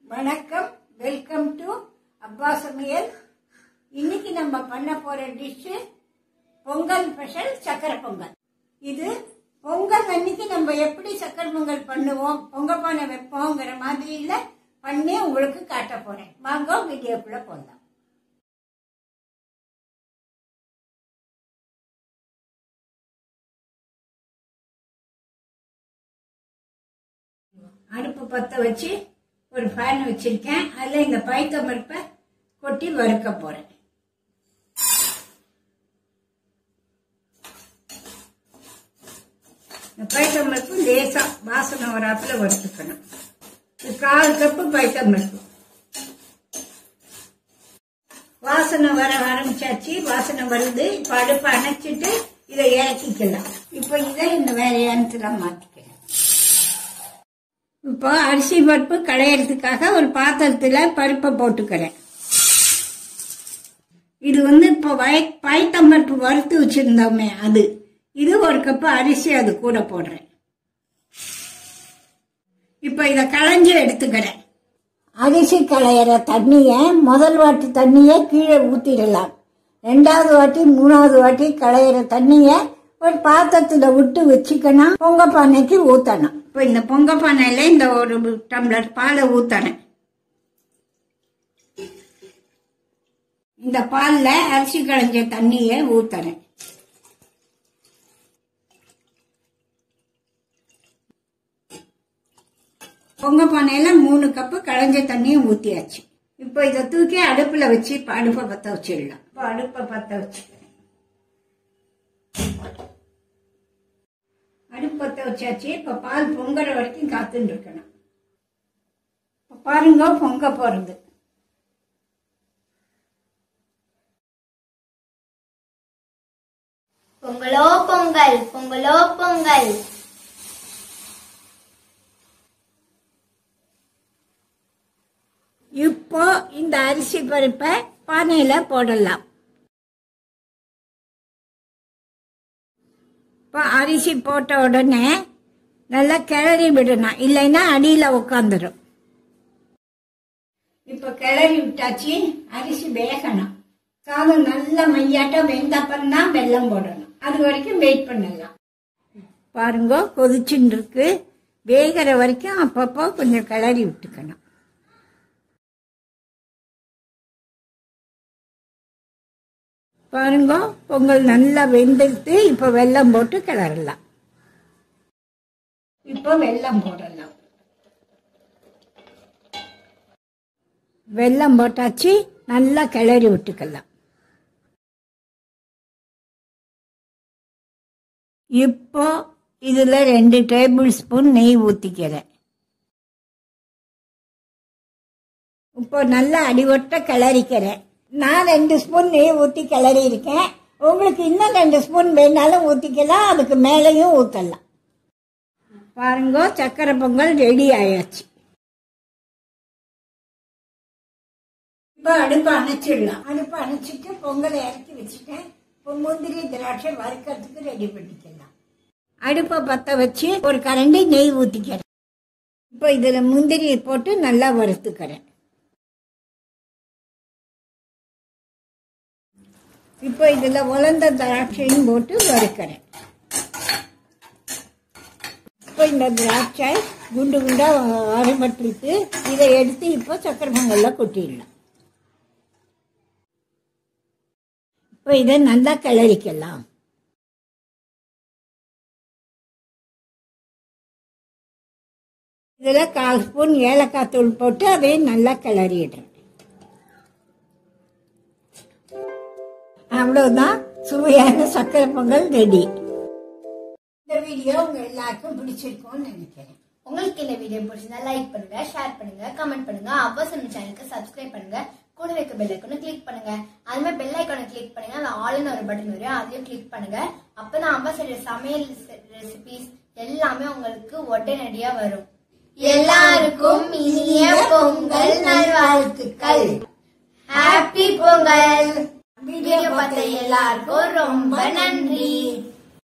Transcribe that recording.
வணக்கம் welcome to அப்பா சமையல் இன்னைக்கு நம்ம பண்ண போற டிஷ் பொங்கல் ஸ்பெஷல் சக்கரை பொங்கல் இது பொங்கல் அன்னைக்கு நம்ம எப்படி சக்கரை பொங்கல் பண்ணுவோம் பொங்க பானை வைப்போங்கிற மாதிரில பண்ணி உங்களுக்கு காட்ட போறேன் வாங்க வீடியோக்குள்ள போகலாம் அடுப்பு பத்த வச்சு ஒரு ஃபேன் வச்சிருக்கேன் அதுல இந்த பைத்த பருப்பை கொட்டி வறுக்க போறேன் இந்த பைத்தம் பருப்பு லேசா வாசனை வராப்புல வறுத்துக்கணும் இது கால் கப்பு பைத்தம் பருப்பு வாசனை வர ஆரம்பிச்சாச்சு வாசனை வருது இப்ப அடுப்பை அணைச்சிட்டு இதை இறக்கிக்கலாம் இப்போ இதை இந்த வேற இடத்துல மாத்திக்கிறேன் இப்போ அரிசி பருப்பு களையறதுக்காக ஒரு பாத்திரத்துல பருப்பை போட்டுக்கிறேன் இது வந்து இப்போ வய பயத்தம்பருப்பு வறுத்து வச்சிருந்தோமே அது இது ஒரு கப்பு அரிசி அது கூட போடுறேன் இப்போ இதை களைஞ்சு எடுத்துக்கிறேன் அரிசி களையிற தண்ணிய முதல் வாட்டி தண்ணிய கீழே ஊத்திடலாம் ரெண்டாவது வாட்டி மூணாவது வாட்டி களையிற தண்ணிய ஒரு பாத்திரத்துல விட்டு வச்சுக்கணும் பொங்க பானைக்கு ஊத்தணும் இப்போ இந்த பொங்க பானையில இந்த ஒரு டம்ளர் பாலை ஊத்தறேன் இந்த பால்ல அரிசி களைஞ்ச தண்ணிய ஊத்தறேன் பொங்க பானையில மூணு கப்பு களைஞ்ச தண்ணியும் ஊத்தியாச்சு இப்போ இதை தூக்கி அடுப்புல வச்சு இப்ப அடுப்பை பத்த வச்சிடலாம் இப்போ அடுப்பை பத்த வச்சுக்கிறேன் அடுப்பு பத்த வச்சாச்சு இப்ப பால் பொங்குற வரைக்கும் காத்துட்டு இருக்கணும் இப்ப பாருங்க பொங்க போறது பொங்கலோ பொங்கல் பொங்கலோ பொங்கல் இப்போ இந்த அரிசி பருப்பை பானையில போடலாம் இப்போ அரிசி போட்ட உடனே நல்லா கிளறி விடணும் இல்லைன்னா அடியில உட்காந்துரும் இப்போ கிளறி விட்டாச்சு அரிசி வேகணும் சாதம் நல்ல மையாட்டம் வெந்தப்பறம் தான் வெல்லம் போடணும் அது வரைக்கும் வெயிட் பண்ணலாம் பாருங்க கொதிச்சுன்னு இருக்கு வேகிற வரைக்கும் அப்பப்போ கொஞ்சம் கிளறி விட்டுக்கணும் பாருங்க பொங்கல் நல்லா வெந்துடுத்து இப்போ வெல்லம் போட்டு கிளறலாம் இப்போ வெல்லம் போடலாம் வெல்லம் போட்டாச்சு நல்லா கிளறி விட்டுக்கலாம் இப்போ இதுல ரெண்டு டேபிள் ஸ்பூன் நெய் ஊத்திக்கிறேன் இப்போ நல்லா அடிவொட்ட கிளறிக்கிறேன் நான் ரெண்டு ஸ்பூன் நெய் ஊற்றி கிளறி இருக்கேன் உங்களுக்கு இன்னும் ரெண்டு ஸ்பூன் வேணாலும் ஊற்றிக்கலாம் அதுக்கு மேலேயும் ஊற்றலாம் பாருங்க சக்கரை பொங்கல் ரெடி ஆயாச்சு இப்போ அடுப்பை அணைச்சிடலாம் அடுப்பை அணைச்சிட்டு பொங்கலை இறக்கி வச்சுட்டேன் இப்போ முந்திரி திராட்சை வறுக்கிறதுக்கு ரெடி பண்ணிக்கலாம் அடுப்பை பற்ற வச்சு ஒரு கரண்டி நெய் ஊற்றிக்கிறேன் இப்போ இதில் முந்திரி போட்டு நல்லா வறுத்துக்கிறேன் இப்போ இதில் உலர்ந்த திராட்சையும் போட்டு வறுக்கிறேன் இப்போ இந்த திராட்சை குண்டு குண்டாக அரைமட்டிருக்கு இதை எடுத்து இப்போ சக்கரை பொங்கலில் கொட்டிடலாம் இப்போ இதை நல்லா கிளறிக்கலாம் இதில் கால் ஸ்பூன் ஏலக்காய் தூள் போட்டு அதையும் நல்லா கிளறிடுறேன் அவ்வளவுதான் சுவையான சக்கரை பொங்கல் ரெடி இந்த வீடியோ உங்க எல்லாருக்கும் பிடிச்சிருக்கும்னு நினைக்கிறேன் உங்களுக்கு இந்த வீடியோ பிடிச்சிருந்தா லைக் பண்ணுங்க ஷேர் பண்ணுங்க கமெண்ட் பண்ணுங்க அவசரம் சேனலுக்கு சப்ஸ்கிரைப் பண்ணுங்க கூட இருக்க பெல் ஐக்கனை கிளிக் பண்ணுங்க அது மாதிரி பெல் ஐக்கனை கிளிக் பண்ணுங்க அந்த ஆல்னு ஒரு பட்டன் வரும் அதையும் கிளிக் பண்ணுங்க அப்பதான் அம்மா செய்யற சமையல் ரெசிபிஸ் எல்லாமே உங்களுக்கு உடனடியா வரும் எல்லாருக்கும் இனிய பொங்கல் நல்வாழ்த்துக்கள் ஹாப்பி பொங்கல் வீடியோ பார்த்த எல்லாருக்கும் ரொம்ப நன்றி